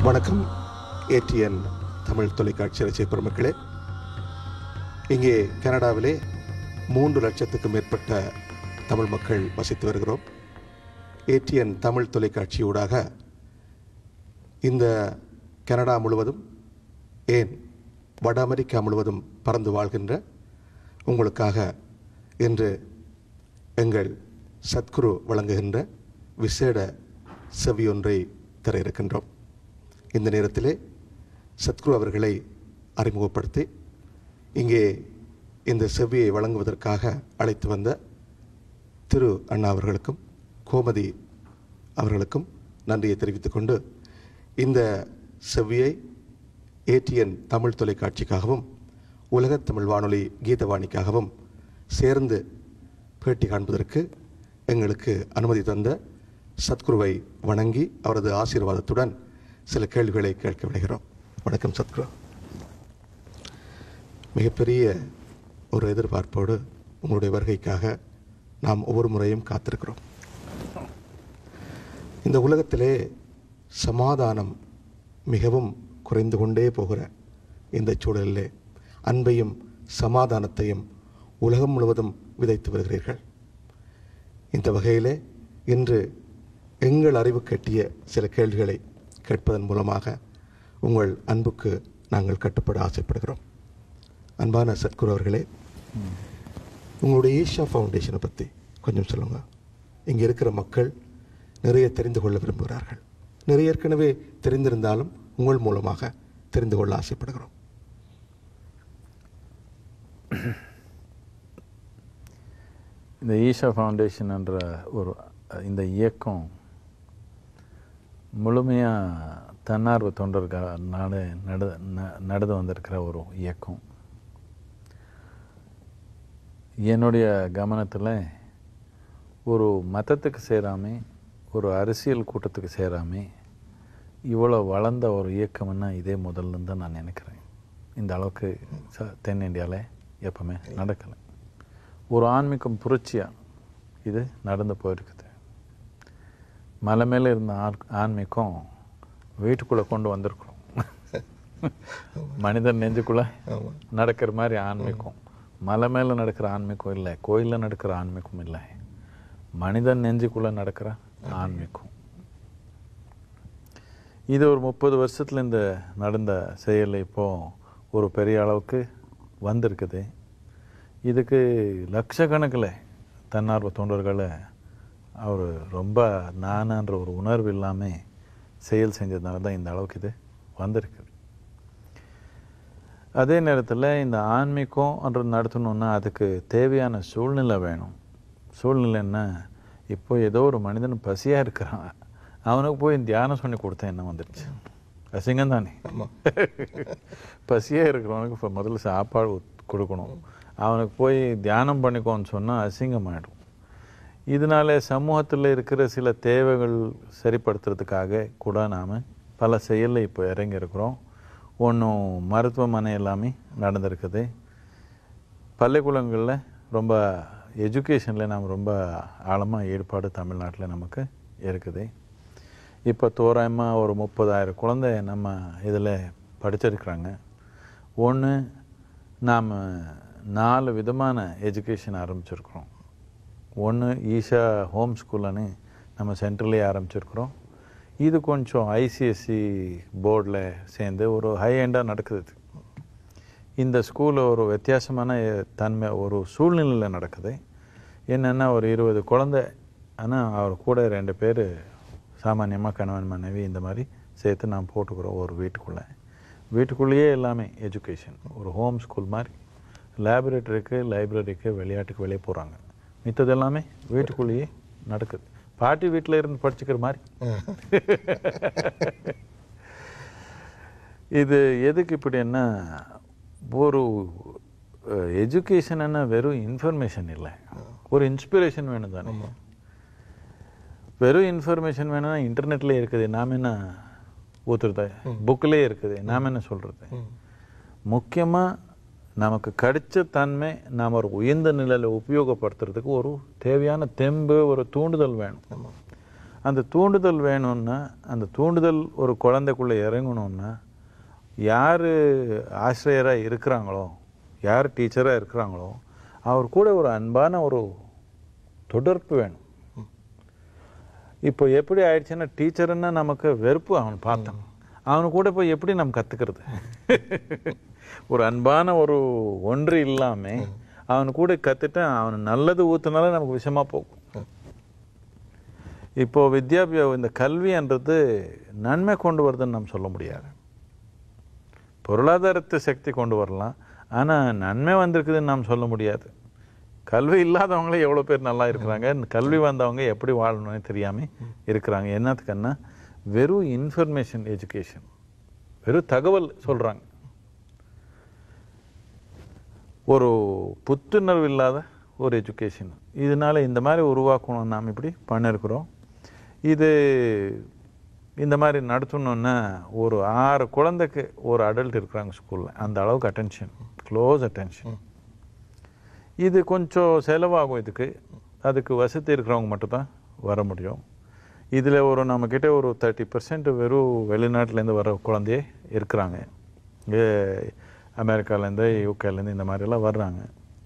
வணக்கம் ஏடிஎன் தமிழ் தொலைக்காட்சி ரசிக பெருமக்களே இங்கே கனடாவிலே மூன்று லட்சத்துக்கும் மேற்பட்ட தமிழ் மக்கள் வசித்து வருகிறோம் ஏடிஎன் தமிழ் தொலைக்காட்சியூடாக இந்த கனடா முழுவதும் ஏன் வட அமெரிக்கா முழுவதும் பறந்து வாழ்கின்ற உங்களுக்காக இன்று எங்கள் சத்குரு வழங்குகின்ற விசேட செவியொன்றை தர இருக்கின்றோம் இந்த நேரத்திலே சத்குரு அவர்களை அறிமுகப்படுத்தி இங்கே இந்த செவ்வியை வழங்குவதற்காக அழைத்து வந்த திரு அண்ணா அவர்களுக்கும் கோமதி அவர்களுக்கும் நன்றியை தெரிவித்துக் கொண்டு இந்த செவ்வியை ஏடிஎன் தமிழ் தொலைக்காட்சிக்காகவும் உலகத் தமிழ் வானொலி கீதவாணிக்காகவும் சேர்ந்து பேட்டி காண்பதற்கு எங்களுக்கு அனுமதி தந்த சத்குருவை வணங்கி அவரது ஆசீர்வாதத்துடன் சில கேள்விகளை கேட்க விடுகிறோம் வணக்கம் சத்குரு மிகப்பெரிய ஒரு எதிர்பார்ப்போடு உங்களுடைய வருகைக்காக நாம் ஒவ்வொரு முறையும் காத்திருக்கிறோம் இந்த உலகத்திலே சமாதானம் மிகவும் குறைந்து கொண்டே போகிற இந்த சூழலிலே அன்பையும் சமாதானத்தையும் உலகம் முழுவதும் விதைத்து வருகிறீர்கள் இந்த வகையிலே இன்று எங்கள் அறிவு கட்டிய சில கேள்விகளை கேட்பதன் மூலமாக உங்கள் அன்புக்கு நாங்கள் கட்டுப்பட ஆசைப்படுகிறோம் அன்பான சத்குரு அவர்களே உங்களுடைய ஈஷா ஃபவுண்டேஷனை பற்றி கொஞ்சம் சொல்லுங்க இங்கே இருக்கிற மக்கள் நிறைய தெரிந்து கொள்ள விரும்புகிறார்கள் நிறைய ஏற்கனவே தெரிந்திருந்தாலும் உங்கள் மூலமாக தெரிந்து கொள்ள ஆசைப்படுகிறோம் இந்த ஈஷா ஃபவுண்டேஷன் என்ற ஒரு இந்த இயக்கம் முழுமையாக தன்னார்வ தொண்டர்களால் நட ந- நடந்து வந்திருக்கிற ஒரு இயக்கம் என்னுடைய கவனத்தில் ஒரு மதத்துக்கு சேராம ஒரு அரசியல் கூட்டத்துக்கு சேராம இவ்வளோ வளர்ந்த ஒரு இயக்கம்னா இதே முதல்ல தான் நான் நினைக்கிறேன் இந்த அளவுக்கு ச தென்னிந்தியாவில் எப்பவுமே நடக்கலை ஒரு ஆன்மீகம் புரட்சியாக இது நடந்து போயிருக்குது மலை மேலே இருந்த ஆன் ஆன்மீகம் வீட்டுக்குள்ளே கொண்டு வந்திருக்கிறோம் மனிதன் நெஞ்சுக்குள்ளே ஆமாம் நடக்கிற மாதிரி ஆன்மீகம் மலை மேலே நடக்கிற ஆன்மீகம் இல்லை கோயிலில் நடக்கிற ஆன்மீகம் இல்லை மனிதன் நெஞ்சுக்குள்ளே நடக்கிற ஆன்மீகம் இது ஒரு முப்பது வருஷத்துல இந்த நடந்த செயல் இப்போ ஒரு பெரிய அளவுக்கு வந்திருக்குது இதுக்கு லட்சக்கணக்கில் தன்னார்வ தொண்டர்களை அவர் ரொம்ப நானான்ற ஒரு உணர்வு இல்லாமல் செயல் செஞ்சதுனால தான் இந்த அளவுக்கு இது வந்திருக்குது அதே நேரத்தில் இந்த ஆன்மீகம்ன்றது நடத்தணும்னா அதுக்கு தேவையான சூழ்நிலை வேணும் சூழ்நிலைன்னா இப்போ ஏதோ ஒரு மனிதன் பசியாக இருக்கிறான் அவனுக்கு போய் தியானம் சொல்லி கொடுத்தா என்ன வந்துடுச்சு அசிங்கம் தானே ஆமாம் பசியாக இருக்கிறவனுக்கு இப்போ முதல்ல சாப்பாடு ஊத்- கொடுக்கணும் அவனுக்கு போய் தியானம் பண்ணிக்கோன்னு சொன்னால் அசிங்கமாயிடும் இதனால சமூகத்தில் இருக்கிற சில தேவைகள் சரிப்படுத்துறதுக்காக கூட நாம் பல செயலில் இப்போ இறங்கியிருக்கிறோம் ஒன்றும் மருத்துவமனை எல்லாமே நடந்திருக்குது பள்ளிக்கூடங்களில் ரொம்ப எஜுகேஷனில் நாம் ரொம்ப ஆழமாக ஈடுபாடு தமிழ்நாட்டில் நமக்கு இருக்குது இப்போ தோராயமாக ஒரு முப்பதாயிரம் குழந்தை நம்ம இதில் படிச்சிருக்கிறாங்க ஒன்று நாம் நாலு விதமான எஜுகேஷன் ஆரம்பிச்சிருக்கிறோம் ஒன்று ஈஷா ஹோம் ஸ்கூல்னு நம்ம சென்ட்ரலே ஆரம்பிச்சிருக்கிறோம் இது கொஞ்சம் ஐசிஎஸ்சி போர்டில் சேர்ந்து ஒரு ஹை எண்டாக நடக்குது இது. இந்த ஸ்கூல் ஒரு வித்தியாசமான தன்மை ஒரு சூழ்நிலையில் நடக்குது என்னென்னா ஒரு இருபது குழந்தை ஆனால் அவர் கூட ரெண்டு பேர் சாமானியமாக கணவன் மனைவி இந்த மாதிரி சேர்த்து நாம் போட்டுக்கிறோம் ஒரு வீட்டுக்குள்ளே வீட்டுக்குள்ளேயே எல்லாமே எஜுகேஷன் ஒரு ஹோம் ஸ்கூல் மாதிரி லேபரேட்டரிக்கு லைப்ரரிக்கு விளையாட்டுக்கு வெளியே போகிறாங்க மித்தது எல்லாமே வீட்டுக்குள்ளேயே நடக்குது பாட்டி வீட்டில் இருந்து படிச்சுக்கிற மாதிரி இது எதுக்கு இப்படின்னா ஒரு எஜுகேஷன்னா வெறும் இன்ஃபர்மேஷன் இல்லை ஒரு இன்ஸ்பிரேஷன் வேணும் தானே வெறும் இன்ஃபர்மேஷன் வேணும்னா இன்டர்நெட்லேயே இருக்குது நாம் என்ன ஊத்துறது புக்கிலே இருக்குது நாம் என்ன சொல்கிறது முக்கியமாக நமக்கு கிடைச்ச தன்மை நாம் ஒரு உயர்ந்த நிலையில் உபயோகப்படுத்துறதுக்கு ஒரு தேவையான தெம்பு ஒரு தூண்டுதல் வேணும் அந்த தூண்டுதல் வேணும்னா அந்த தூண்டுதல் ஒரு குழந்தைக்குள்ளே இறங்கணும்னா யார் ஆசிரியராக இருக்கிறாங்களோ யார் டீச்சராக இருக்கிறாங்களோ அவர் கூட ஒரு அன்பான ஒரு தொடர்பு வேணும் இப்போ எப்படி ஆயிடுச்சுன்னா டீச்சர்னா நமக்கு வெறுப்பு அவன் பார்த்தான் அவனு கூட போய் எப்படி நம்ம கற்றுக்கிறது ஒரு அன்பான ஒரு ஒன்று இல்லாமல் அவனு கூட கற்றுட்டு அவன் நல்லது ஊற்றுனாலும் நமக்கு விஷமாக போகும் இப்போ வித்யாபியா இந்த கல்வின்றது நன்மை கொண்டு வருதுன்னு நம்ம சொல்ல முடியாது பொருளாதாரத்தை சக்தி கொண்டு வரலாம் ஆனால் நன்மை வந்திருக்குதுன்னு நாம் சொல்ல முடியாது கல்வி இல்லாதவங்களே எவ்வளோ பேர் நல்லா இருக்கிறாங்க கல்வி வந்தவங்க எப்படி வாழணும்னு தெரியாமல் இருக்கிறாங்க என்னத்துக்குன்னா வெறும் இன்ஃபர்மேஷன் எஜுகேஷன் வெறும் தகவல் சொல்கிறாங்க ஒரு புத்துணர்வு இல்லாத ஒரு எஜுகேஷன் இதனால இந்த மாதிரி உருவாக்கணும் நாம் இப்படி பண்ணிருக்கிறோம் இது இந்த மாதிரி நடத்தணுன்னா ஒரு ஆறு குழந்தைக்கு ஒரு அடல்ட் இருக்கிறாங்க ஸ்கூலில் அந்த அளவுக்கு அட்டென்ஷன் க்ளோஸ் அட்டென்ஷன் இது கொஞ்சம் செலவாகும் இதுக்கு அதுக்கு வசதி இருக்கிறவங்க மட்டும்தான் வர முடியும் இதில் ஒரு நம்மக்கிட்ட ஒரு தேர்ட்டி பர்சன்ட் வெறும் வெளிநாட்டிலேருந்து வர குழந்தையே இருக்கிறாங்க இங்கே அமெரிக்காலேருந்து யூகேலேருந்து இந்த மாதிரிலாம் வர்றாங்க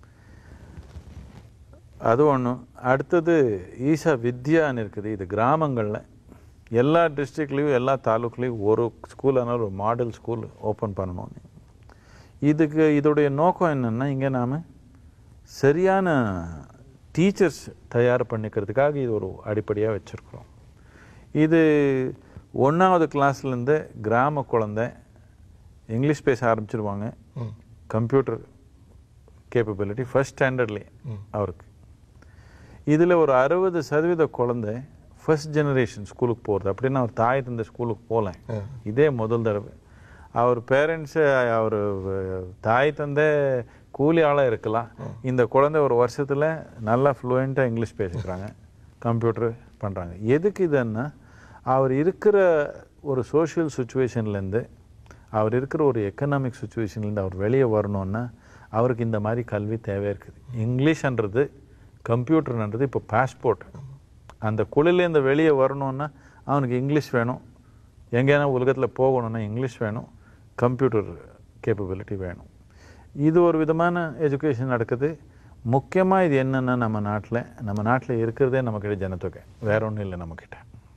அது ஒன்று அடுத்தது ஈசா வித்யான்னு இருக்குது இது கிராமங்களில் எல்லா டிஸ்ட்ரிக்ட்லேயும் எல்லா தாலுக்லேயும் ஒரு ஸ்கூல் அதனால் ஒரு மாடல் ஸ்கூல் ஓப்பன் பண்ணணும் இதுக்கு இதோடைய நோக்கம் என்னென்னா இங்கே நாம் சரியான டீச்சர்ஸ் தயார் பண்ணிக்கிறதுக்காக இது ஒரு அடிப்படையாக வச்சுருக்குறோம் இது ஒன்றாவது கிளாஸ்லேருந்து கிராம குழந்தை இங்கிலீஷ் பேச ஆரம்பிச்சிருவாங்க கம்ப்யூட்டர் கேப்பபிலிட்டி ஃபஸ்ட் ஸ்டாண்டர்ட்லேயே அவருக்கு இதில் ஒரு அறுபது சதவீத குழந்தை ஃபர்ஸ்ட் ஜெனரேஷன் ஸ்கூலுக்கு போகிறது அப்படின்னா அவர் தாய் தந்தை ஸ்கூலுக்கு போகல இதே முதல் தடவை அவர் பேரண்ட்ஸு அவர் தாய் தந்தை கூலி ஆளாக இருக்கலாம் இந்த குழந்தை ஒரு வருஷத்தில் நல்லா ஃப்ளூயண்ட்டாக இங்கிலீஷ் பேசிக்கிறாங்க கம்ப்யூட்டர் பண்ணுறாங்க எதுக்கு இதுன்னா அவர் இருக்கிற ஒரு சோஷியல் சுச்சுவேஷன்லேருந்து அவர் இருக்கிற ஒரு எக்கனாமிக் சுச்சுவேஷன்லேருந்து அவர் வெளியே வரணுன்னா அவருக்கு இந்த மாதிரி கல்வி தேவை இருக்குது இங்கிலீஷ்ன்றது கம்ப்யூட்டர்ன்றது இப்போ பாஸ்போர்ட் அந்த குழிலேருந்து வெளியே வரணுன்னா அவனுக்கு இங்கிலீஷ் வேணும் எங்கேனா உலகத்தில் போகணுன்னா இங்கிலீஷ் வேணும் கம்ப்யூட்டர் கேப்பபிலிட்டி வேணும் இது ஒரு விதமான எஜுகேஷன் நடக்குது முக்கியமாக இது என்னென்னா நம்ம நாட்டில் நம்ம நாட்டில் இருக்கிறதே நம்மக்கிட்ட ஜனத்தொகை வேற ஒன்றும் இல்லை நம்மக்கிட்ட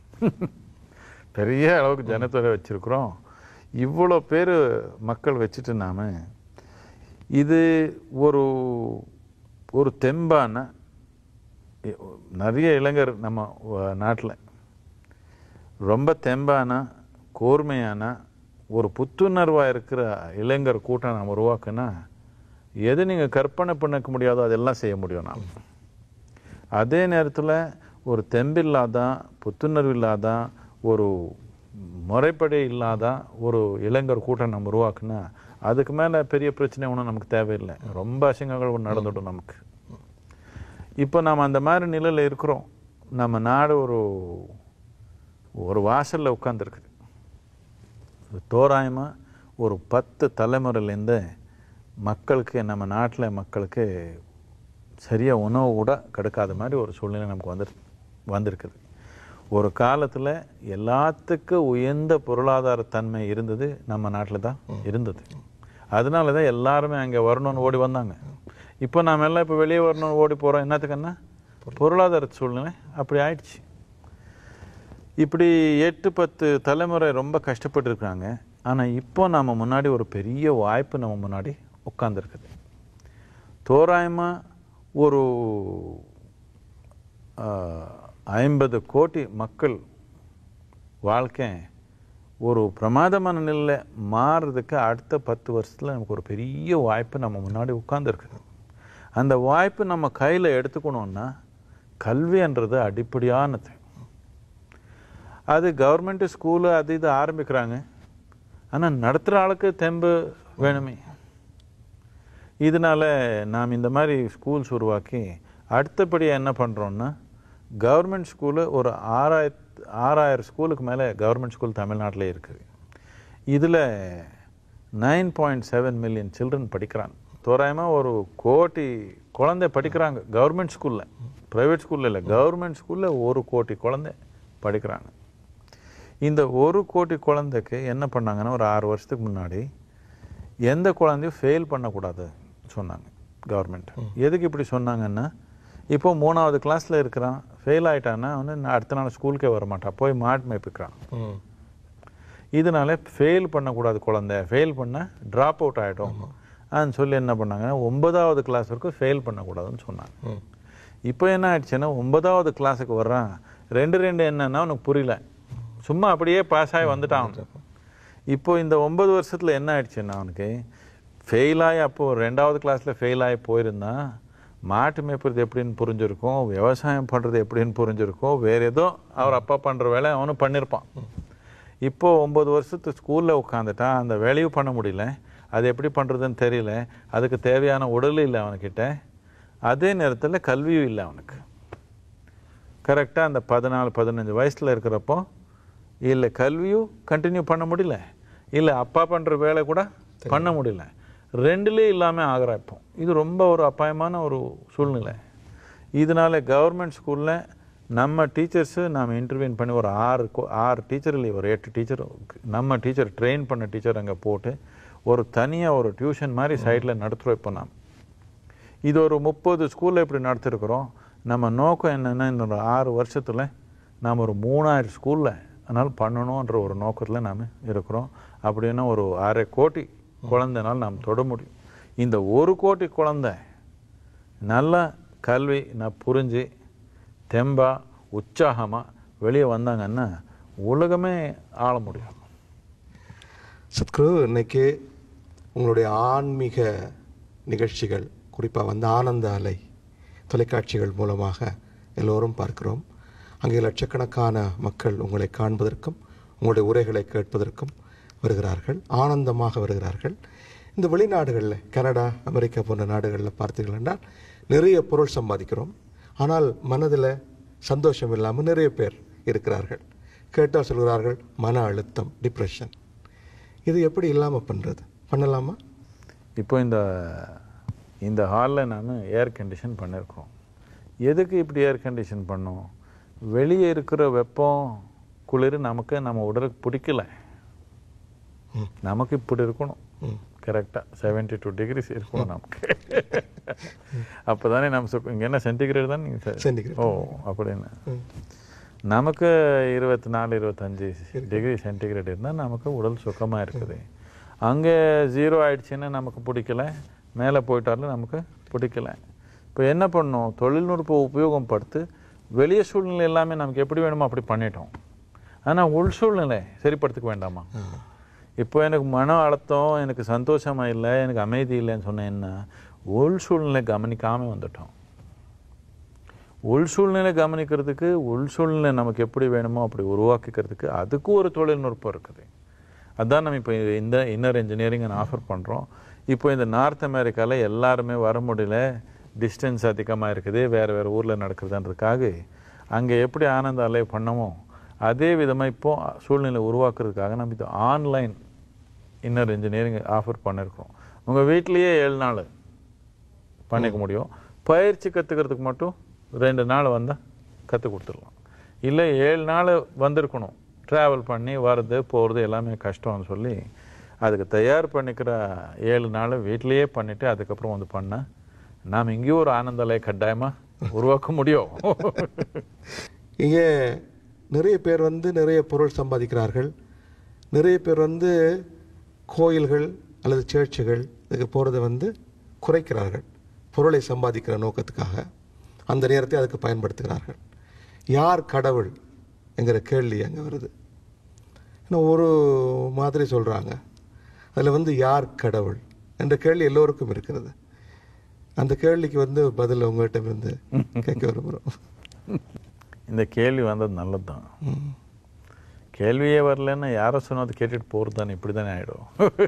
பெரிய அளவுக்கு ஜனத்தொகை வச்சுருக்குறோம் இவ்வளோ பேர் மக்கள் வச்சுட்டு நாம் இது ஒரு ஒரு தெம்பான நிறைய இளைஞர் நம்ம நாட்டில் ரொம்ப தெம்பான கூர்மையான ஒரு புத்துணர்வாக இருக்கிற இளைஞர் கூட்டம் நாம் உருவாக்குனா எது நீங்கள் கற்பனை பண்ணிக்க முடியாதோ அதெல்லாம் செய்ய முடியும் நாம் அதே நேரத்தில் ஒரு தெம்பில்லாதான் புத்துணர்வு இல்லாதான் ஒரு முறைப்படி இல்லாதான் ஒரு இளைஞர் கூட்டம் நம்ம உருவாக்குனா அதுக்கு மேலே பெரிய பிரச்சனை ஒன்றும் நமக்கு தேவையில்லை ரொம்ப அசிங்கங்கள் நடந்துடும் நமக்கு இப்போ நாம் அந்த மாதிரி நிலையில் இருக்கிறோம் நம்ம நாடு ஒரு ஒரு வாசலில் உட்காந்துருக்குது தோராயமாக ஒரு பத்து தலைமுறையிலேருந்து மக்களுக்கு நம்ம நாட்டில் மக்களுக்கு சரியாக உணவு கூட கிடைக்காத மாதிரி ஒரு சூழ்நிலை நமக்கு வந்து வந்திருக்குது ஒரு காலத்தில் எல்லாத்துக்கும் உயர்ந்த பொருளாதார தன்மை இருந்தது நம்ம நாட்டில் தான் இருந்தது அதனால தான் எல்லாருமே அங்கே வரணும்னு ஓடி வந்தாங்க இப்போ நாம் எல்லாம் இப்போ வெளியே வரணும்னு ஓடி போகிறோம் என்னத்துக்குன்னா பொருளாதார சூழ்நிலை அப்படி ஆயிடுச்சு இப்படி எட்டு பத்து தலைமுறை ரொம்ப கஷ்டப்பட்டுருக்காங்க ஆனால் இப்போ நம்ம முன்னாடி ஒரு பெரிய வாய்ப்பு நம்ம முன்னாடி உட்காந்துருக்குது தோராயமாக ஒரு ஐம்பது கோடி மக்கள் வாழ்க்கை ஒரு பிரமாதமான நிலையில் மாறுறதுக்கு அடுத்த பத்து வருஷத்தில் நமக்கு ஒரு பெரிய வாய்ப்பு நம்ம முன்னாடி உட்காந்துருக்குது அந்த வாய்ப்பு நம்ம கையில் எடுத்துக்கணுன்னா கல்வின்றது அடிப்படையானது அது கவர்மெண்ட் ஸ்கூலு அது இது ஆரம்பிக்கிறாங்க ஆனால் நடத்துகிற ஆளுக்கு தெம்பு வேணுமே இதனால் நாம் இந்த மாதிரி ஸ்கூல்ஸ் உருவாக்கி அடுத்தபடியாக என்ன பண்ணுறோன்னா கவர்மெண்ட் ஸ்கூலு ஒரு ஆறாயிரத்து ஆறாயிரம் ஸ்கூலுக்கு மேலே கவர்மெண்ட் ஸ்கூல் தமிழ்நாட்டில் இருக்குது இதில் nine point seven million children படிக்கிறாங்க தோராயமாக ஒரு கோடி குழந்தை படிக்கிறாங்க கவர்மெண்ட் ஸ்கூலில் ப்ரைவேட் ஸ்கூலில் இல்லை கவர்மெண்ட் ஸ்கூலில் ஒரு கோடி குழந்தை படிக்கிறாங்க இந்த ஒரு கோடி குழந்தைக்கு என்ன பண்ணாங்கன்னா ஒரு ஆறு வருஷத்துக்கு முன்னாடி எந்த குழந்தையும் ஃபெயில் பண்ணக்கூடாது சொன்னாங்க கவர்மெண்ட் எதுக்கு இப்படி சொன்னாங்கன்னா இப்போ மூணாவது கிளாஸில் இருக்கிறான் ஃபெயில் ஆயிட்டான்னா அவனு நான் அடுத்த நாள் ஸ்கூலுக்கே வர மாட்டான் போய் மாட்டு மேய்ப்பிக்கிறான் ம் இதனால ஃபெயில் பண்ணக்கூடாது குழந்தை ஃபெயில் பண்ண ட்ராப் அவுட் ஆகிடும் ஆன்னு சொல்லி என்ன பண்ணாங்கன்னா ஒன்பதாவது கிளாஸ் வரைக்கும் ஃபெயில் பண்ணக்கூடாதுன்னு சொன்னாங்க ம் இப்போ என்ன ஆயிடுச்சுன்னா ஒன்பதாவது கிளாஸுக்கு வர்றான் ரெண்டு ரெண்டு என்னன்னா அவனுக்கு புரியல சும்மா அப்படியே பாஸ் ஆகி வந்துட்டான் அவன். இப்போ இந்த ஒன்பது வருஷத்தில் என்ன ஆயிடுச்சுன்னா அவனுக்கு ஃபெயில் ஆகி அப்போது ரெண்டாவது கிளாஸில் ஃபெயில் ஆகி போயிருந்தான் மாட்டு மேய்ப்பது எப்படின்னு புரிஞ்சிருக்கும் விவசாயம் பண்ணுறது எப்படின்னு புரிஞ்சிருக்கும் வேறு ஏதோ அவர் அப்பா பண்ணுற வேலை அவனும் பண்ணியிருப்பான் இப்போ ஒம்பது வருஷத்து ஸ்கூலில் உட்காந்துட்டா அந்த வேலையும் பண்ண முடியல அது எப்படி பண்ணுறதுன்னு தெரியல அதுக்கு தேவையான உடல் இல்லை அவனுக்கிட்ட அதே நேரத்தில் கல்வியும் இல்லை அவனுக்கு கரெக்டாக அந்த பதினாலு பதினஞ்சு வயசில் இருக்கிறப்போ இல்லை கல்வியும் கண்டினியூ பண்ண முடியல இல்லை அப்பா பண்ணுற வேலை கூட பண்ண முடியல ரெண்டுலே இல்லாமல் ஆகிறா இப்போ இது ரொம்ப ஒரு அபாயமான ஒரு சூழ்நிலை இதனால கவர்மெண்ட் ஸ்கூலில் நம்ம டீச்சர்ஸு நாம் இன்டர்வியூன் பண்ணி ஒரு ஆறு கோ- ஆறு டீச்சர் இல்லை ஒரு எட்டு டீச்சர் நம்ம டீச்சர் ட்ரெயின் பண்ண டீச்சர் அங்கே போட்டு ஒரு தனியாக ஒரு டியூஷன் மாதிரி சைடில் நடத்துகிறோம் இப்போ நாம் இது ஒரு முப்பது ஸ்கூலில் இப்படி நடத்திருக்கிறோம் நம்ம நோக்கம் என்னென்னா இந்த ஒரு ஆறு வருஷத்தில் நாம் ஒரு மூணாயிரம் ஸ்கூலில் அதனால் பண்ணணுன்ற ஒரு நோக்கத்தில் நாம் இருக்கிறோம் அப்படின்னா ஒரு அரை கோடி குழந்தைனால் நாம் தொட முடியும் இந்த ஒரு கோடி குழந்தை நல்ல கல்வி நான் புரிஞ்சு தெம்பா உற்சாகமாக வெளியே வந்தாங்கன்னா உலகமே ஆள முடியும் சத்குரு இன்னைக்கு உங்களுடைய ஆன்மீக நிகழ்ச்சிகள் குறிப்பாக வந்து ஆனந்த அலை தொலைக்காட்சிகள் மூலமாக எல்லோரும் பார்க்கிறோம் அங்கே லட்சக்கணக்கான மக்கள் உங்களை காண்பதற்கும் உங்களுடைய உரைகளை கேட்பதற்கும் வருகிறார்கள் ஆனந்தமாக வருகிறார்கள் இந்த வெளிநாடுகளில் கனடா அமெரிக்கா போன்ற நாடுகளில் பார்த்தீர்கள் என்றால் நிறைய பொருள் சம்பாதிக்கிறோம் ஆனால் மனதில் சந்தோஷம் இல்லாமல் நிறைய பேர் இருக்கிறார்கள் கேட்டால் சொல்கிறார்கள் மன அழுத்தம் டிப்ரெஷன் இது எப்படி இல்லாமல் பண்ணுறது பண்ணலாமா இப்போ இந்த இந்த ஹாலில் நான் ஏர் கண்டிஷன் பண்ணியிருக்கிறோம் எதுக்கு இப்படி ஏர் கண்டிஷன் பண்ணோம் வெளியே இருக்கிற வெப்பம் குளிர் நமக்கு நம்ம உடலுக்கு பிடிக்கல ம். நமக்கு இப்படி இருக்கணும் ம். கரெக்டாக செவன்டி டூ டிகிரிஸ் இருக்கணும் நமக்கு அப்போ தானே நம்ம சுக் இங்கே என்ன சென்டிகிரேட் தான் நீங்கள் Centigrade. ஓ அப்படின்னு ம். நமக்கு இருபத்தி நாலு இருபத்தஞ்சி டிகிரி சென்டிகிரேட் இருந்தால் நமக்கு உடல் சுகமாக இருக்குது அங்கே ஜீரோ ஆயிடுச்சுன்னா நமக்கு பிடிக்கல மேலே போயிட்டாலும் நமக்கு பிடிக்கல இப்போ என்ன பண்ணோம் தொழில்நுட்ப உபயோகம் படுத்து வெளிய சூழ்நிலை எல்லாமே நமக்கு எப்படி வேணுமோ அப்படி பண்ணிட்டோம் ஆனால் உள் சூழ்நிலை சரிப்படுத்திக்க வேண்டாமா இப்போ எனக்கு மன அழுத்தம் எனக்கு சந்தோஷமா இல்லை எனக்கு அமைதி இல்லைன்னு சொன்னேன்னா உள் சூழ்நிலை கவனிக்காமல் வந்துட்டோம் உள் சூழ்நிலை கவனிக்கிறதுக்கு உள் சூழ்நிலை நமக்கு எப்படி வேணுமோ அப்படி உருவாக்கிக்கிறதுக்கு அதுக்கும் ஒரு தொழில்நுட்பம் இருக்குது அதான் நம்ம இப்போ இந்த இன்னர் இன்ஜினியரிங் ஆஃபர் பண்ணுறோம் இப்போ இந்த நார்த் அமெரிக்காவில் எல்லாருமே வர முடியல டிஸ்டன்ஸ் அதிகமாக இருக்குது வேறு வேறு ஊரில் நடக்குதுன்றதுக்காக அங்கே எப்படி ஆனந்த அலை பண்ணமோ அதே விதமாக இப்போ சூழ்நிலை உருவாக்குறதுக்காக நம்ம இது ஆன்லைன் இன்னர் இன்ஜினியரிங் ஆஃபர் பண்ணியிருக்கோம் உங்கள் வீட்லேயே ஏழு நாள் பண்ணிக்க முடியும் பயிற்சி கற்றுக்கிறதுக்கு மட்டும் ரெண்டு நாள் வந்தால் கற்றுக் கொடுத்துடலாம் இல்லை ஏழு நாள் வந்திருக்கணும் ட்ராவல் பண்ணி வர்றது போகிறது எல்லாமே கஷ்டம்னு சொல்லி அதுக்கு தயார் பண்ணிக்கிற ஏழு நாள் வீட்டிலேயே பண்ணிவிட்டு அதுக்கப்புறம் வந்து பண்ணால் நாம் இங்கேயும் ஒரு ஆனந்தலை கட்டாயமாக உருவாக்க முடியும் இங்கே நிறைய பேர் வந்து நிறைய பொருள் சம்பாதிக்கிறார்கள் நிறைய பேர் வந்து கோயில்கள் அல்லது சேர்ச்சுகள் இதுக்கு போகிறத வந்து குறைக்கிறார்கள் பொருளை சம்பாதிக்கிற நோக்கத்துக்காக அந்த நேரத்தை அதுக்கு பயன்படுத்துகிறார்கள் யார் கடவுள் என்கிற கேள்வி அங்கே வருது இன்னும் ஒரு மாதிரி சொல்கிறாங்க அதில் வந்து யார் கடவுள் என்ற கேள்வி எல்லோருக்கும் இருக்கிறது அந்த கேள்விக்கு வந்து பதில் உங்கள்கிட்ட இருந்து கேட்க விரும்புகிறோம் இந்த கேள்வி வந்தது நல்லது தான் ம் கேள்வியே வரலன்னா யாரோ சொன்னது கேட்டுட்டு போகிறது தானே இப்படி தானே ஆகிடும்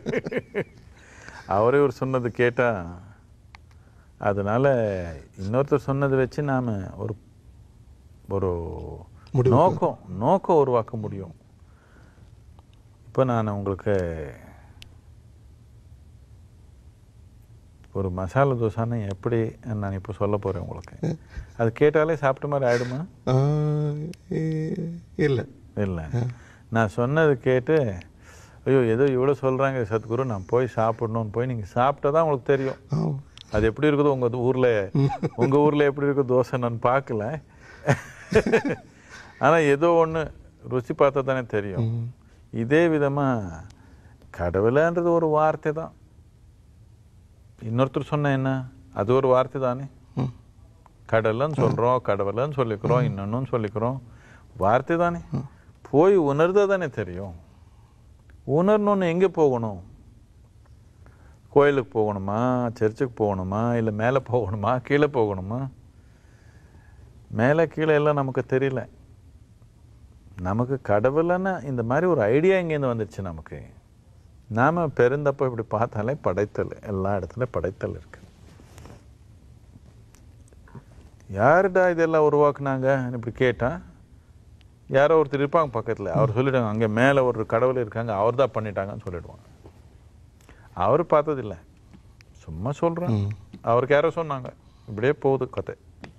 அவரே ஒரு சொன்னது கேட்டால் அதனால இன்னொருத்தர் சொன்னதை வச்சு நாம் ஒரு ஒரு முடிவு நோக்கம் நோக்கம் உருவாக்க முடியும் இப்போ நான் உங்களுக்கு ஒரு மசாலா தோசான்னு எப்படி நான் இப்போ சொல்ல போகிறேன் உங்களுக்கு அது கேட்டாலே சாப்பிட்ட மாதிரி ஆயிடுமா ஆ, இ- இல்லை இல்லை நான் சொன்னது கேட்டு ஐயோ ஏதோ இவ்வளோ சொல்கிறாங்க சத்குரு நான் போய் சாப்பிடணும்னு போய் நீங்கள் சாப்பிட்டா தான் உங்களுக்கு தெரியும் ஆ அது எப்படி இருக்குதோ உங்கள் ஊரில் உங்கள் ஊரில் எப்படி இருக்கோ தோசை நான் பார்க்கல ஆனால் ஏதோ ஒன்று ருசி பார்த்தா தானே தெரியும் இதே விதமாக கடவுளன்றது ஒரு வார்த்தை தான் இன்னொருத்தர் சொன்ன என்ன அது ஒரு வார்த்தை தானே ம் கடல்னு சொல்கிறோம் கடவுளன்னு சொல்லிக்கிறோம் இன்னொன்னு சொல்லிக்கிறோம் வார்த்தை தானே போய் உணர்ந்தா தானே தெரியும் உணரணும்னு எங்கே போகணும் கோயிலுக்கு போகணுமா சர்ச்சுக்கு போகணுமா இல்லை மேலே போகணுமா கீழே போகணுமா மேலே கீழே எல்லாம் நமக்கு தெரியல நமக்கு கடவுள்னா இந்த மாதிரி ஒரு ஐடியா இங்கேருந்து வந்துடுச்சு நமக்கு நாம பிறந்தப்போ இப்படி பார்த்தாலே படைத்தல் எல்லா இடத்துலையும் படைத்தல் இருக்கு யாருடா இதெல்லாம் உருவாக்குனாங்க இப்படி கேட்டா யாரோ ஒருத்தர் இருப்பாங்க பக்கத்தில் அவர் சொல்லிடுவாங்க அங்கே மேலே ஒரு கடவுள் இருக்காங்க அவர் தான் பண்ணிட்டாங்கன்னு சொல்லிடுவாங்க அவர் பார்த்ததில்ல சும்மா சொல்கிறேன் ம். அவருக்கு யாரோ சொன்னாங்க இப்படியே போகுது கதை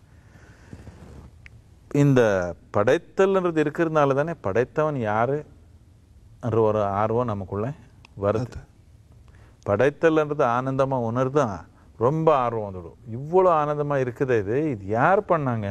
இந்த படைத்தல்ன்றது இருக்கிறதுனால தானே படைத்தவன் யாரு என்ற ஒரு ஆர்வம் நமக்குள்ள வருது படைத்தல்ன்றது ஆனந்தமா உணர்தான் ரொம்ப ஆர்வம் வந்துடும் இவ்வளோ ஆனந்தமா இருக்குதே இது இது யார் பண்ணாங்க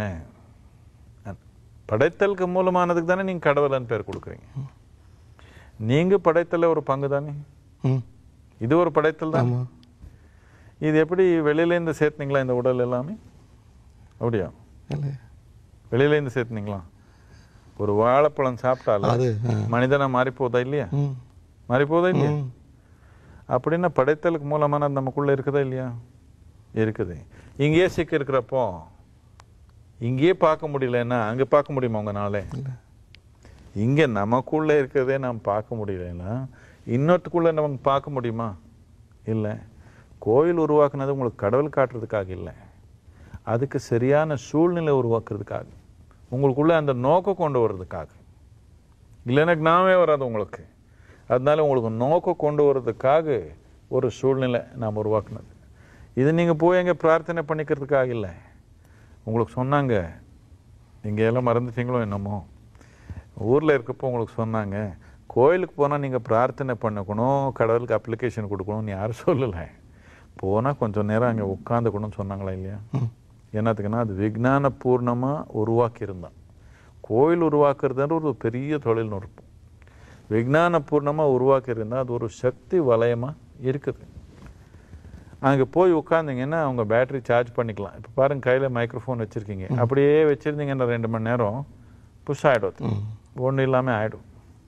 படைத்தலுக்கு மூலமானதுக்கு தானே நீங்க கடவுளன்னு பேர் கொடுக்குறீங்க நீங்க படைத்தல ஒரு பங்கு தானே ம் இது ஒரு படைத்தல் தான் ஆமாம் இது எப்படி வெளியிலேருந்து சேர்த்தீங்களா இந்த உடல் எல்லாமே அப்படியா இல்லை வெளியிலேருந்து சேர்த்துனீங்களா ஒரு வாழைப்பழம் சாப்பிட்டாலும் அது ஆ. மனிதனா மாறி போதா இல்லையா ம் மாறி போதா இல்லையா ம் அப்படின்னா படைத்தலுக்கு மூலமான அது நமக்குள்ள இருக்குதா இல்லையா இருக்குது இங்கேயே சிக்க இருக்கிறப்போ இங்கேயே பார்க்க முடியலன்னா அங்க பார்க்க முடியுமா உங்கனால இல்லை இங்க நமக்குள்ள இருக்கிறதே நாம் பார்க்க முடியலன்னா இன்னொருத்துக்குள்ள நமக்கு பார்க்க முடியுமா இல்லை கோயில் உருவாக்குனது உங்களுக்கு கடவுள் காட்டுறதுக்காக இல்லை அதுக்கு சரியான சூழ்நிலை உருவாக்குறதுக்காக உங்களுக்குள்ள அந்த நோக்கம் கொண்டு வர்றதுக்காக இல்லைன்னா ஞாபகமே வராது உங்களுக்கு அதனால உங்களுக்கு நோக்கம் கொண்டு வர்றதுக்காக ஒரு சூழ்நிலை நாம் உருவாக்குனது இது நீங்கள் போய் எங்கே பிரார்த்தனை பண்ணிக்கிறதுக்காக இல்லை உங்களுக்கு சொன்னாங்க நீங்கள் எல்லாம் மறந்துட்டீங்களோ என்னமோ ஊரில் இருக்கப்போ உங்களுக்கு சொன்னாங்க கோயிலுக்கு போனால் நீங்கள் பிரார்த்தனை பண்ணக்கணும் கடவுளுக்கு அப்ளிகேஷன் கொடுக்கணும்னு யாரும் சொல்லலை போனால் கொஞ்சம் நேரம் அங்கே உட்காந்துக்கணும்னு சொன்னாங்களா இல்லையா ம் என்னத்துக்குன்னா அது விஞ்ஞான பூர்ணமாக உருவாக்கியிருந்தான் கோயில் உருவாக்குறதுன்ற ஒரு பெரிய தொழில்நுட்பம் விஞ்ஞான பூர்ணமாக உருவாக்கியிருந்தா அது ஒரு சக்தி வலயமாக இருக்குது அங்கே போய் உட்காந்திங்கன்னா அவங்க பேட்டரி சார்ஜ் பண்ணிக்கலாம் இப்போ பாருங்க கையில் மைக்ரோஃபோன் வச்சுருக்கீங்க அப்படியே வச்சுருந்தீங்கன்னா ரெண்டு மணி நேரம் புஷ் ஆகிடும் ம் ஒன்றும் இல்லாமல் ஆகிடும்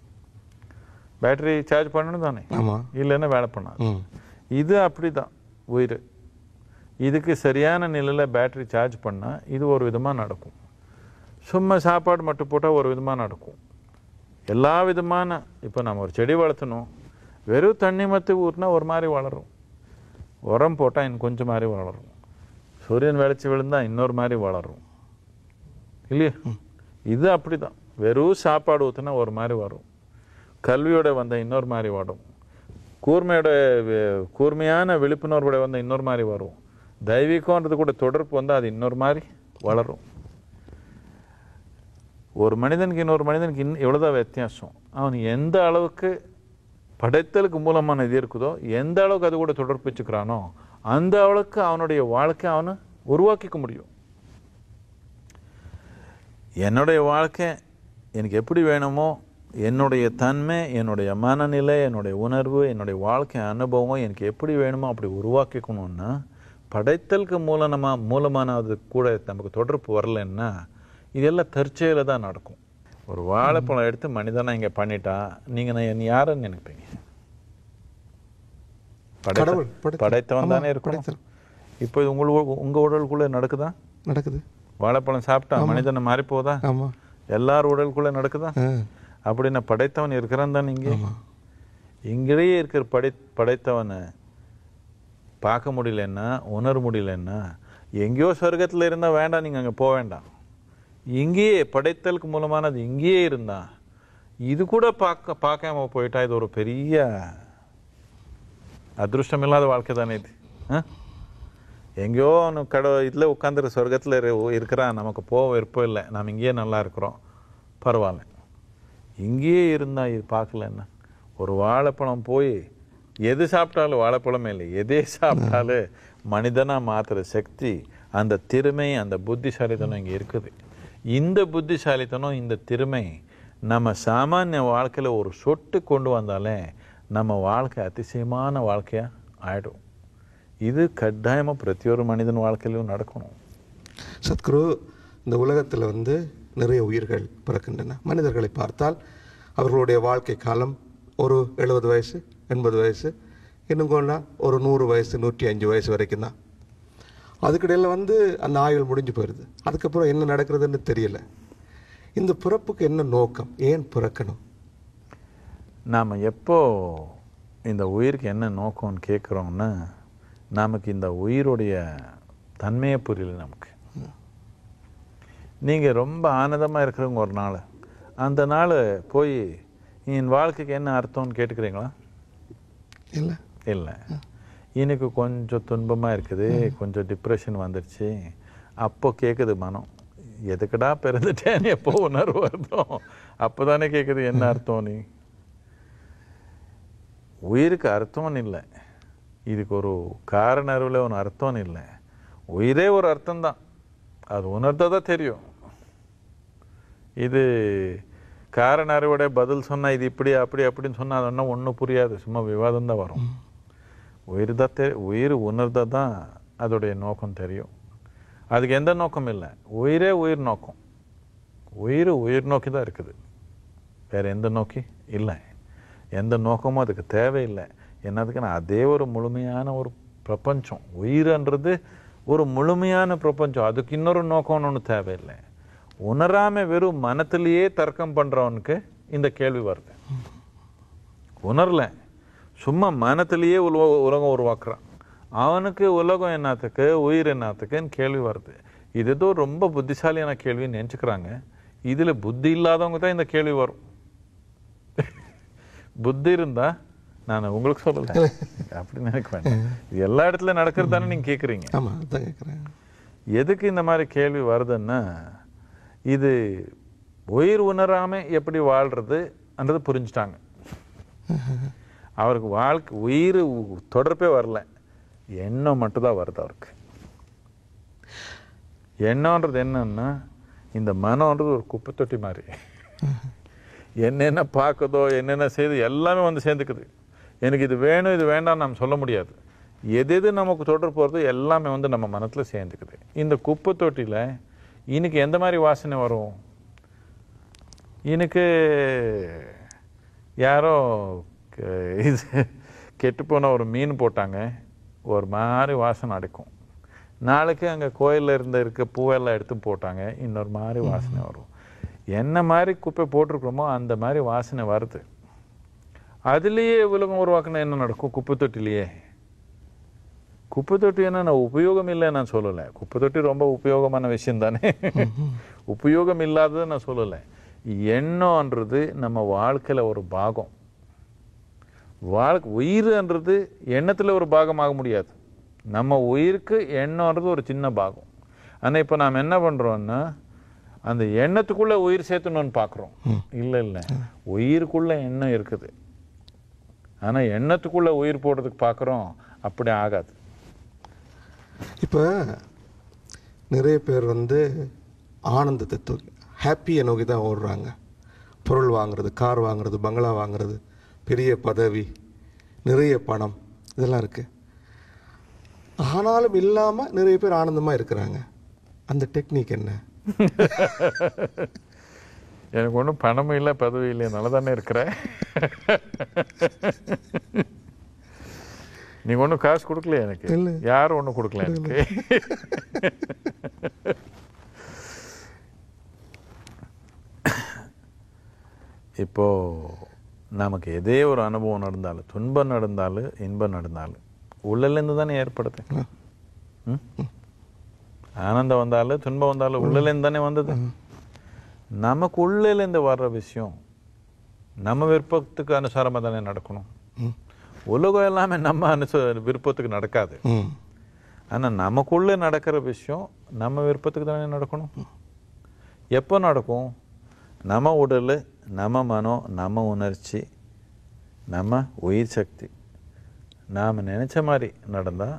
பேட்டரி சார்ஜ் பண்ணணும் தானே ஆமாம் இல்லைன்னா வேலை பண்ணாது ம் இது அப்படிதான் உயிர் இதுக்கு சரியான நிலையில் பேட்டரி சார்ஜ் பண்ணால் இது ஒரு விதமாக நடக்கும் சும்மா சாப்பாடு மட்டும் போட்டால் ஒரு விதமாக நடக்கும் எல்லா விதமான இப்போ நம்ம ஒரு செடி வளர்த்தணும் வெறும் தண்ணி மத்து ஊற்றினா ஒரு மாதிரி வளரும் உரம் போட்டால் இன்னும் கொஞ்சம் மாதிரி வளரும் சூரியன் வெளிச்சு விழுந்தா இன்னொரு மாதிரி வளரும் இல்லையா இது அப்படிதான் வெறும் சாப்பாடு ஊற்றினா ஒரு மாதிரி வரும் கல்வியோட வந்த இன்னொரு மாதிரி வரும் கூர்மையோட வே- கூர்மையான விழிப்புணர்வோட வந்த இன்னொரு மாதிரி வரும் தெய்வீகம்ன்றது கூட தொடர்பு வந்தால் அது இன்னொரு மாதிரி வளரும் ஒரு மனிதனுக்கு இன்னொரு மனிதனுக்கு இன்னும் எவ்வளோதான் வித்தியாசம் அவன் எந்த அளவுக்கு படைத்தலுக்கு மூலமான இது இருக்குதோ எந்த அளவுக்கு அது கூட தொடர்பு வச்சுக்கிறானோ அந்த அளவுக்கு அவனுடைய வாழ்க்கை அவனை உருவாக்கிக்க முடியும் என்னுடைய வாழ்க்கை எனக்கு எப்படி வேணுமோ என்னுடைய தன்மை என்னுடைய மனநிலை என்னுடைய உணர்வு என்னுடைய வாழ்க்கை அனுபவம் எனக்கு எப்படி வேணுமோ அப்படி உருவாக்கிக்கணும்னா படைத்தலுக்கு மூலமா மூலமான அது கூட நமக்கு தொடர்பு வரலைன்னா இதெல்லாம் தற்செயல தான் நடக்கும் ஒரு வாழைப்பழம் எடுத்து மனிதனா இங்க பண்ணிட்டா நீங்க நான் என்ன யாருன்னு நினைப்பீங்க படைத்த- கடவுள் படைத்த- படைத்தவன் தானே ஆமா, இருக்கணும் படைத்தல். இப்போ இது உங்கள் உ- உங்க உடலுக்குள்ள நடக்குதா நடக்குது வாழைப்பழம் சாப்பிட்டா மனிதனை மாறி போதா ஆமாம் எல்லார் உடலுக்குள்ள நடக்குதா ஆ அப்படின்னா படைத்தவன் இருக்கிறான் தான் இங்கே ஆமாம் இங்கேயே இருக்கிற படை படைத்தவனை பார்க்க முடியலன்னா உணர முடியலன்னா எங்கேயோ சொர்க்கத்தில் இருந்தால் வேண்டாம் நீங்கள் அங்கே போக வேண்டாம் இங்கேயே படைத்தலுக்கு மூலமானது இங்கேயே இருந்தா இது கூட பார்க்க பார்க்காம போயிட்டா இது ஒரு பெரிய அதிருஷ்டம் இல்லாத வாழ்க்கை தானே இது ஆ? எங்கேயோ அவனு கட இதில் உட்காந்துரு சொர்க்கத்தில் இருக்கிறான் நமக்கு போக விருப்பம் இல்லை நாம் இங்கேயே நல்லா இருக்கிறோம் பரவாயில்ல இங்கேயே இருந்தால் இது பார்க்கல என்ன ஒரு வாழைப்பழம் போய் எது சாப்பிட்டாலும் வாழைப்பழமே இல்லை எதே சாப்பிட்டாலும் மனிதனாக மாற்றுற சக்தி அந்த திறமை அந்த புத்திசாலித்தனம் இங்கே இருக்குது இந்த புத்திசாலித்தனம் இந்த திறமை நம்ம சாமானிய வாழ்க்கையில் ஒரு சொட்டு கொண்டு வந்தாலே நம்ம வாழ்க்கை அதிசயமான வாழ்க்கையாக ஆயிடும் இது கட்டாயமாக பிரதியொரு மனிதன் வாழ்க்கையிலும் நடக்கணும் சத்குரு இந்த உலகத்தில் வந்து நிறைய உயிர்கள் பிறக்கின்றன மனிதர்களை பார்த்தால் அவர்களுடைய வாழ்க்கை காலம் ஒரு எழுபது வயசு எண்பது வயசு இன்னும் கொண்டா ஒரு நூறு வயசு நூற்றி அஞ்சு வயசு வரைக்கும் தான் அதுக்கிடையில் வந்து அந்த ஆயுள் முடிஞ்சு போயிடுது அதுக்கப்புறம் என்ன நடக்கிறதுன்னு தெரியல இந்த பிறப்புக்கு என்ன நோக்கம் ஏன் பிறக்கணும் நாம் எப்போ இந்த உயிருக்கு என்ன நோக்கம்னு கேட்குறோம்னா நமக்கு இந்த உயிருடைய தன்மையை புரியல நமக்கு நீங்கள் ரொம்ப ஆனந்தமாக இருக்கிறவங்க ஒரு நாள் அந்த நாள் போய் என் வாழ்க்கைக்கு என்ன அர்த்தம்னு கேட்டுக்கிறீங்களா இல்லை இல்லை எனக்கு கொஞ்சம் துன்பமாக இருக்குது கொஞ்சம் டிப்ரெஷன் வந்துடுச்சு அப்போ கேட்குது மனம் எதுக்குடா பிறந்துட்டேன்னு எப்போ உணர்வு வருதோ அப்போ தானே கேட்குது என்ன அர்த்தம் நீ உயிருக்கு அர்த்தம்னு இல்லை இதுக்கு ஒரு காரண அறிவில் ஒன்று அர்த்தம்னு இல்லை உயிரே ஒரு அர்த்தம்தான் அது உணர்ந்தா தான் தெரியும் இது காரண அறிவோட பதில் சொன்னா இது இப்படி அப்படி அப்படின்னு சொன்னா அது ஒன்றும் ஒன்றும் புரியாது சும்மா விவாதம் தான் வரும் உயிர் தான் தெ உயிர் உணர்ந்தா தான் அதோடைய நோக்கம் தெரியும் அதுக்கு எந்த நோக்கம் இல்லை உயிரே உயிர் நோக்கம் உயிர் உயிர் நோக்கி தான் இருக்குது வேற எந்த நோக்கி இல்லை எந்த நோக்கமும் அதுக்கு தேவையில்லை என்னதுக்குன்னா அதே ஒரு முழுமையான ஒரு பிரபஞ்சம் உயிர்ன்றது ஒரு முழுமையான பிரபஞ்சம் அதுக்கு இன்னொரு நோக்கம்னு ஒன்று தேவையில்லை உணராம வெறும் மனத்திலேயே தர்க்கம் பண்றவனுக்கு இந்த கேள்வி வருது உணரல சும்மா மனத்திலேயே உலக உலகம் உருவாக்குறான் அவனுக்கு உலகம் என்னத்துக்கு உயிர் என்னத்துக்குன்னு கேள்வி வருது இது ஏதோ ரொம்ப புத்திசாலியான கேள்வின்னு நினச்சிக்கிறாங்க இதுல புத்தி இல்லாதவங்க தான் இந்த கேள்வி வரும் புத்தி இருந்தா நான் உங்களுக்கு சொல்லல அப்படி நினைக்க வேண்டாம் இது எல்லா இடத்துல நடக்கிறது தானே நீங்க கேட்குறீங்க ஆமாம் அதான் கேட்குறேன் எதுக்கு இந்த மாதிரி கேள்வி வருதுன்னா இது உயிர் உணராம எப்படி வாழ்றதுன்றது புரிஞ்சுட்டாங்க அவருக்கு வாழ்க்கை உயிர் உ- தொடர்பே வரல எண்ணம் மட்டும்தான் வருது அவருக்கு எண்ணம்ன்றது என்னன்னா இந்த மனம்ன்றது ஒரு குப்பை தொட்டி மாதிரி என்னென்ன பார்க்குதோ என்னென்ன செய்யுது எல்லாமே வந்து சேர்ந்துக்குது எனக்கு இது வேணும் இது வேண்டாம் நாம் சொல்ல முடியாது எது எது நமக்கு தொடர்பு போகிறது எல்லாமே வந்து நம்ம மனத்தில் சேர்ந்துக்குது இந்த குப்பை தொட்டியில் இன்னைக்கு எந்த மாதிரி வாசனை வரும் எனக்கு யாரோ க- இது கெட்டுப்போன ஒரு மீன் போட்டாங்க ஒரு மாதிரி வாசனை அடிக்கும் நாளைக்கு அங்கே கோயிலில் இருந்த இருக்க பூவெல்லாம் எடுத்து போட்டாங்க இன்னொரு மாதிரி வாசனை வரும் என்ன மாதிரி குப்பை போட்டிருக்கிறோமோ அந்த மாதிரி வாசனை வருது அதுலேயே உலகம் உருவாக்குனா என்ன நடக்கும் குப்பை தொட்டிலேயே குப்பை தொட்டி என்ன நான் உபயோகம் இல்லை நான் சொல்லலை குப்பை தொட்டி ரொம்ப உபயோகமான விஷயம் தானே உபயோகம் இல்லாததை நான் சொல்லலை எண்ணம்ன்றது நம்ம வாழ்க்கையில ஒரு பாகம் வாழ்க்கை உயிர்ன்றது எண்ணத்துல ஒரு பாகமாக முடியாது நம்ம உயிருக்கு எண்ணம்ன்றது ஒரு சின்ன பாகம் ஆனா இப்போ நாம் என்ன பண்றோம்னா அந்த எண்ணத்துக்குள்ள உயிர் சேர்த்தணும்னு பார்க்குறோம் இல்லை இல்லை உயிருக்குள்ள எண்ணம் இருக்குது ஆனா எண்ணத்துக்குள்ள உயிர் போடுறதுக்கு பார்க்குறோம் அப்படி ஆகாது இப்போ நிறைய பேர் வந்து ஆனந்தத்தை தூக்கி ஹாப்பியை நோக்கி தான் ஓடுறாங்க பொருள் வாங்குறது கார் வாங்குறது பங்களா வாங்குறது பெரிய பதவி நிறைய பணம் இதெல்லாம் இருக்கு ஆனாலும் இல்லாமல் நிறைய பேர் ஆனந்தமாக இருக்கிறாங்க அந்த டெக்னிக் என்ன எனக்கு ஒன்றும் பணமும் இல்லை பதவி இல்லை நல்லா தானே இருக்கிறேன் நீங்க ஒன்றும் காசு கொடுக்கல எனக்கு இல்ல. யாரும் ஒன்றும் கொடுக்கல எனக்கு இப்போ நமக்கு எதே ஒரு அனுபவம் நடந்தாலும் துன்பம் நடந்தாலும் இன்பம் நடந்தாலும் உள்ளலேருந்து தானே ஏற்படுது ம்? ஆனந்தம் வந்தாலும் துன்பம் வந்தாலும் உள்ளலேருந்து தானே வந்தது நமக்கு உள்ளேலேருந்து வர்ற விஷயம் நம்ம விருப்பத்துக்கு அனுசாரமாக தானே நடக்கணும் ம். உலகம் எல்லாமே நம்ம அனுச விருப்பத்துக்கு நடக்காது ம் ஆனால் நமக்குள்ளே நடக்கிற விஷயம் நம்ம விருப்பத்துக்கு தானே நடக்கணும் எப்போ நடக்கும் நம்ம உடல் நம்ம மனம் நம்ம உணர்ச்சி நம்ம உயிர் சக்தி நாம் நினச்ச மாதிரி நடந்தால்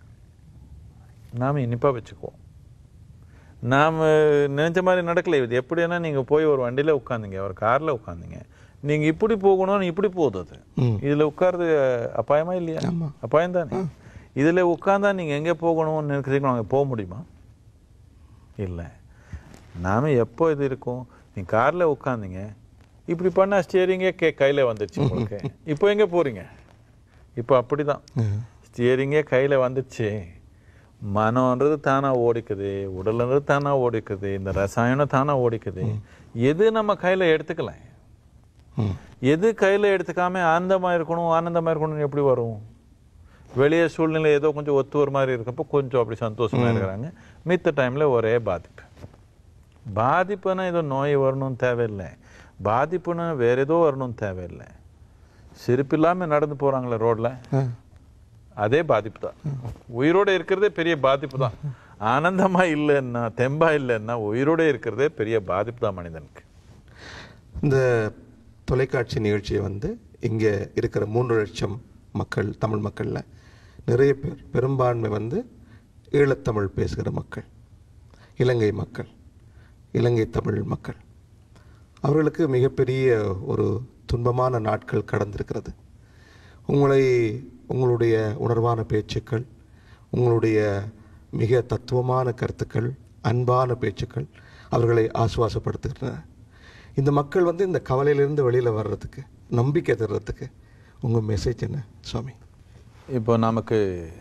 நாம் இனிப்பாக வச்சுக்குவோம் நாம் நினச்ச மாதிரி நடக்கல இது எப்படின்னா நீங்கள் போய் ஒரு வண்டியில் உட்காந்தீங்க ஒரு காரில் உட்காந்தீங்க நீங்கள் இப்படி போகணும்னு இப்படி போகுது அது ம். இதில் உட்கார்றது அபாயமா இல்லையா ஆமா. அபாயம் தானே இதில் உட்காந்தா நீங்கள் எங்கே போகணும்னு நினைக்கிறீங்களோ அங்கே போக முடியுமா இல்லை நாம எப்போ இது இருக்கும் நீ காரில் உட்காந்தீங்க இப்படி பண்ணா ஸ்டியரிங்கே கே கையில் வந்துடுச்சு உங்களுக்கு இப்போ எங்கே போகிறீங்க இப்போ அப்படிதான் ஸ்டியரிங்கே கையில் வந்துச்சு மனம்ன்றது தானாக ஓடிக்குது உடல்ன்றது தானாக ஓடிக்குது இந்த ரசாயனம் தானாக ஓடிக்குது எது நம்ம கையில் எடுத்துக்கலாம் ம். எது கையில் எடுத்துக்காம ஆனந்தமாக இருக்கணும் ஆனந்தமாக இருக்கணும்னு எப்படி வரும் வெளியே சூழ்நிலை ஏதோ கொஞ்சம் ஒத்து ஒரு மாதிரி இருக்கப்போ கொஞ்சம் அப்படி சந்தோஷமா இருக்கிறாங்க மித்த டைமில் ஒரே பாதிப்பு பாதிப்புனா ஏதோ நோய் வரணும்னு தேவையில்லை பாதிப்புனா வேற ஏதோ வரணும்னு தேவையில்லை சிரிப்பு இல்லாமல் நடந்து போகிறாங்களே ரோட்டில் ஆ. அதே பாதிப்பு தான் உயிரோட இருக்கிறதே பெரிய பாதிப்பு தான் ஆனந்தமா இல்லைன்னா தெம்பா இல்லைன்னா உயிரோட இருக்கிறதே பெரிய பாதிப்பு தான் மனிதனுக்கு இந்த தொலைக்காட்சி நிகழ்ச்சியை வந்து இங்கே இருக்கிற மூன்று லட்சம் மக்கள் தமிழ் மக்களில் நிறைய பேர் பெரும்பான்மை வந்து ஈழத்தமிழ் பேசுகிற மக்கள் இலங்கை மக்கள் இலங்கை தமிழ் மக்கள் அவர்களுக்கு மிகப்பெரிய ஒரு துன்பமான நாட்கள் கடந்திருக்கிறது உங்களை உங்களுடைய உணர்வான பேச்சுக்கள் உங்களுடைய மிக தத்துவமான கருத்துக்கள் அன்பான பேச்சுக்கள் அவர்களை ஆசுவாசப்படுத்துகின்றன இந்த மக்கள் வந்து இந்த கவலையிலிருந்து வெளியில் வர்றதுக்கு நம்பிக்கை தர்றதுக்கு உங்கள் மெசேஜ் என்ன சுவாமி இப்போ நமக்கு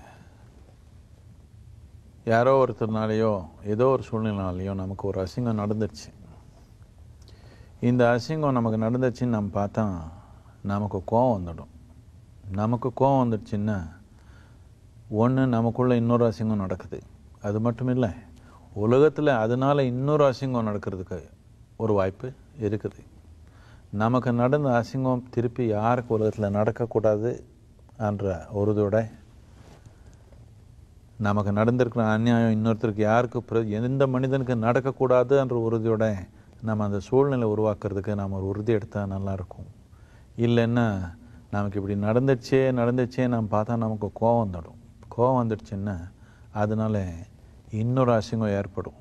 யாரோ ஒருத்தர்னாலேயோ ஏதோ ஒரு சூழ்நிலைனாலேயோ நமக்கு ஒரு அசிங்கம் நடந்துருச்சு இந்த அசிங்கம் நமக்கு நடந்துச்சுன்னு நம்ம பார்த்தா நமக்கு கோவம் வந்துடும் நமக்கு கோவம் வந்துடுச்சுன்னா ஒன்று நமக்குள்ள இன்னொரு அசிங்கம் நடக்குது அது மட்டும் இல்லை உலகத்தில் அதனால இன்னொரு அசிங்கம் நடக்கிறதுக்கு ஒரு வாய்ப்பு இருக்குது நமக்கு நடந்த அசிங்கம் திருப்பி யாருக்கு உலகத்தில் நடக்கக்கூடாது என்ற உறுதியோட நமக்கு நடந்திருக்கிற அநியாயம் இன்னொருத்தருக்கு யாருக்கு பிர- எந்த மனிதனுக்கு நடக்கக்கூடாது என்ற உறுதியோட நம்ம அந்த சூழ்நிலை உருவாக்குறதுக்கு நாம் ஒரு உறுதி எடுத்தால் நல்லாயிருக்கும் இல்லைன்னா நமக்கு இப்படி நடந்துச்சே நடந்துச்சே நம்ம பார்த்தா நமக்கு கோவம் வந்துடும் கோவம் வந்துடுச்சுன்னா அதனால இன்னொரு அசிங்கம் ஏற்படும்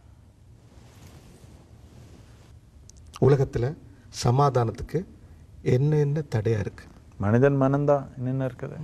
உலகத்தில் சமாதானத்துக்கு என்ன என்ன தடையாக இருக்குது மனிதன் மனம்தான் என்னென்ன இருக்குது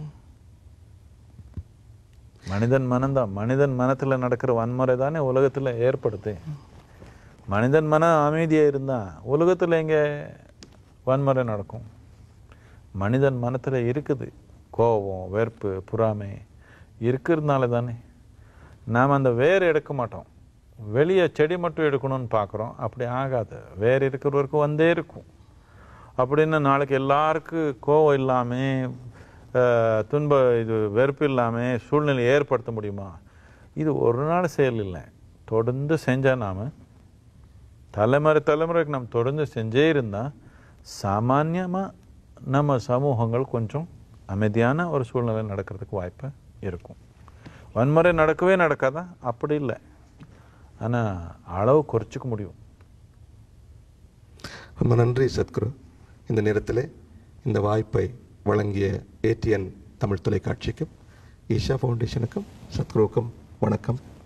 மனிதன் மனம்தான் மனிதன் மனத்தில் நடக்கிற வன்முறை தானே உலகத்தில் ஏற்படுது மனிதன் மனம் அமைதியாக இருந்தால் உலகத்தில் எங்கே வன்முறை நடக்கும் மனிதன் மனத்தில் இருக்குது கோபம் வெறுப்பு பொறாமை இருக்கிறதுனால தானே நாம் அந்த வேர் எடுக்க மாட்டோம் வெளியே செடி மட்டும் எடுக்கணும்னு பார்க்குறோம் அப்படி ஆகாது வேர் இருக்கிறவருக்கு வந்தே இருக்கும் அப்படின்னு நாளைக்கு எல்லாருக்கும் கோவம் இல்லாமல் துன்ப இது வெறுப்பு இல்லாமல் சூழ்நிலை ஏற்படுத்த முடியுமா இது ஒரு நாள் செயல் இல்லை தொடர்ந்து செஞ்சால் நாம் தலைமுறை தலைமுறைக்கு நம்ம தொடர்ந்து செஞ்சே இருந்தால் சாமான்யமாக நம்ம சமூகங்கள் கொஞ்சம் அமைதியான ஒரு சூழ்நிலை நடக்கிறதுக்கு வாய்ப்பு இருக்கும் வன்முறை நடக்கவே நடக்காதா அப்படி இல்லை ஆனால் அளவு குறைச்சிக்க முடியும் ரொம்ப நன்றி சத்குரு இந்த நேரத்தில் இந்த வாய்ப்பை வழங்கிய ஏடிஎன் தமிழ் தொலைக்காட்சிக்கும் ஈஷா ஃபவுண்டேஷனுக்கும் சத்குருவுக்கும் வணக்கம்